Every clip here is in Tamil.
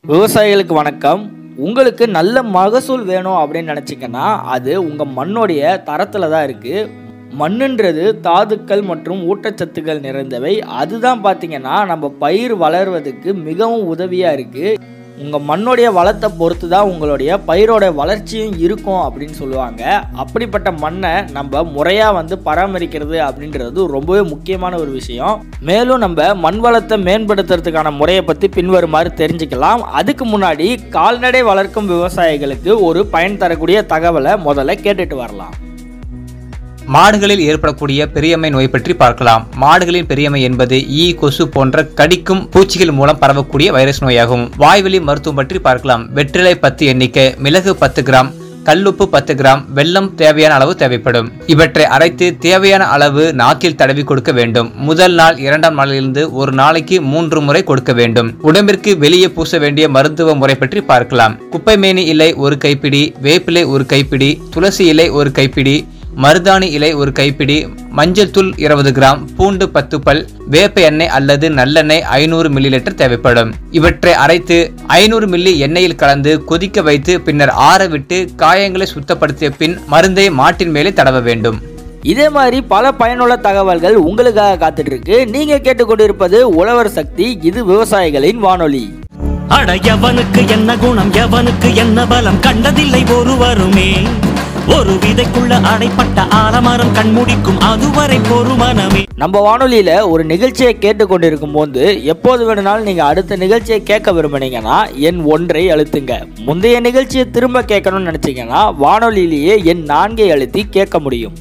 விவசாயிகளுக்கு வணக்கம் உங்களுக்கு நல்ல மகசூல் வேணும் அப்படின்னு நினச்சிங்கன்னா அது உங்கள் மண்ணோடைய தரத்தில் தான் இருக்குது மண்ணுன்றது தாதுக்கள் மற்றும் ஊட்டச்சத்துக்கள் நிறைந்தவை அதுதான் பார்த்தீங்கன்னா நம்ம பயிர் வளர்வதற்கு மிகவும் உதவியாக இருக்குது உங்கள் மண்ணோடைய வளத்தை பொறுத்து தான் உங்களுடைய பயிரோட வளர்ச்சியும் இருக்கும் அப்படின்னு சொல்லுவாங்க அப்படிப்பட்ட மண்ணை நம்ம முறையாக வந்து பராமரிக்கிறது அப்படின்றது ரொம்பவே முக்கியமான ஒரு விஷயம் மேலும் நம்ம மண் வளத்தை மேம்படுத்துறதுக்கான முறையை பற்றி பின்வருமாறு தெரிஞ்சுக்கலாம் அதுக்கு முன்னாடி கால்நடை வளர்க்கும் விவசாயிகளுக்கு ஒரு பயன் தரக்கூடிய தகவலை முதல்ல கேட்டுட்டு வரலாம் மாடுகளில் ஏற்படக்கூடிய பெரியம்மை நோய் பற்றி பார்க்கலாம் மாடுகளின் பெரியம்மை என்பது ஈ கொசு போன்ற கடிக்கும் பூச்சிகள் மூலம் பரவக்கூடிய வைரஸ் நோயாகும் வாய்வழி மருத்துவம் பற்றி பார்க்கலாம் வெற்றிலை பத்து எண்ணிக்கை மிளகு பத்து கிராம் கல்லுப்பு பத்து கிராம் வெல்லம் தேவையான அளவு தேவைப்படும் இவற்றை அரைத்து தேவையான அளவு நாக்கில் தடவி கொடுக்க வேண்டும் முதல் நாள் இரண்டாம் நாளிலிருந்து ஒரு நாளைக்கு மூன்று முறை கொடுக்க வேண்டும் உடம்பிற்கு வெளியே பூச வேண்டிய மருத்துவ முறை பற்றி பார்க்கலாம் குப்பைமேனி இலை ஒரு கைப்பிடி வேப்பிலை ஒரு கைப்பிடி துளசி இலை ஒரு கைப்பிடி மருதாணி இலை ஒரு கைப்பிடி மஞ்சள் தூள் இருபது கிராம் பூண்டு பத்து பல் வேப்ப எண்ணெய் அல்லது நல்லெண்ணெய் ஐநூறு மில்லி லிட்டர் தேவைப்படும் இவற்றை அரைத்து ஐநூறு மில்லி எண்ணெயில் கலந்து கொதிக்க வைத்து பின்னர் ஆற விட்டு காயங்களை சுத்தப்படுத்திய பின் மருந்தை மாட்டின் மேலே தடவ வேண்டும் இதே மாதிரி பல பயனுள்ள தகவல்கள் உங்களுக்காக காத்துட்டு இருக்கு நீங்க கேட்டுக்கொண்டிருப்பது உழவர் சக்தி இது விவசாயிகளின் வானொலி அட எவனுக்கு என்ன குணம் எவனுக்கு என்ன பலம் கண்டதில்லை ஒருவருமே ஒரு விதைக்குள்ள அடைப்பட்ட ஆலமரம் கண்முடிக்கும் அதுவரை பொறுமனமே நம்ம வானொலியில் ஒரு நிகழ்ச்சியை கேட்டுக்கொண்டிருக்கும் போது எப்போது வேணுனாலும் நீங்கள் அடுத்த நிகழ்ச்சியை கேட்க விரும்புனீங்கன்னா எண் ஒன்றை அழுத்துங்க முந்தைய நிகழ்ச்சியை திரும்ப கேட்கணும்னு நினச்சிங்கன்னா வானொலியிலேயே எண் நான்கை அழுத்தி கேட்க முடியும்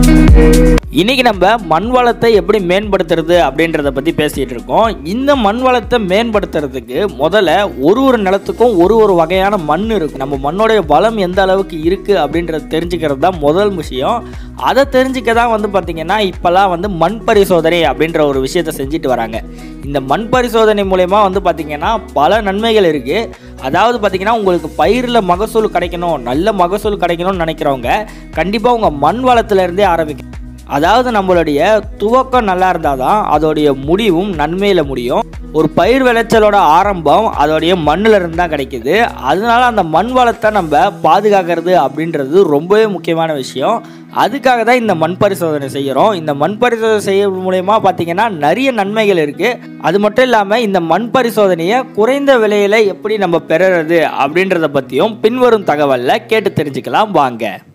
இன்னைக்கு நம்ம மண் வளத்தை எப்படி மேம்படுத்துறது அப்படின்றத பற்றி பேசிகிட்டு இருக்கோம் இந்த மண் வளத்தை மேம்படுத்துறதுக்கு முதல்ல ஒரு ஒரு நிலத்துக்கும் ஒரு ஒரு வகையான மண் இருக்கும் நம்ம மண்ணோடைய வளம் எந்த அளவுக்கு இருக்குது அப்படின்றத தெரிஞ்சுக்கிறது தான் முதல் விஷயம் அதை தெரிஞ்சுக்க தான் வந்து பார்த்திங்கன்னா இப்போல்லாம் வந்து மண் பரிசோதனை அப்படின்ற ஒரு விஷயத்தை செஞ்சுட்டு வராங்க இந்த மண் பரிசோதனை மூலயமா வந்து பார்த்திங்கன்னா பல நன்மைகள் இருக்குது அதாவது பார்த்திங்கன்னா உங்களுக்கு பயிரில் மகசூல் கிடைக்கணும் நல்ல மகசூல் கிடைக்கணும்னு நினைக்கிறவங்க கண்டிப்பாக உங்கள் மண் வளத்துலேருந்தே ஆரம்பிக்கணும் அதாவது நம்மளுடைய துவக்கம் நல்லா இருந்தால் தான் அதோடைய முடிவும் நன்மையில் முடியும் ஒரு பயிர் விளைச்சலோட ஆரம்பம் அதோடைய மண்ணில் இருந்து தான் கிடைக்குது அதனால அந்த மண் வளத்தை நம்ம பாதுகாக்கிறது அப்படின்றது ரொம்பவே முக்கியமான விஷயம் அதுக்காக தான் இந்த மண் பரிசோதனை செய்கிறோம் இந்த மண் பரிசோதனை செய்யறது மூலயமா பார்த்தீங்கன்னா நிறைய நன்மைகள் இருக்குது அது மட்டும் இல்லாமல் இந்த மண் பரிசோதனையை குறைந்த விலையில் எப்படி நம்ம பெறுறது அப்படின்றத பற்றியும் பின்வரும் தகவலில் கேட்டு தெரிஞ்சுக்கலாம் வாங்க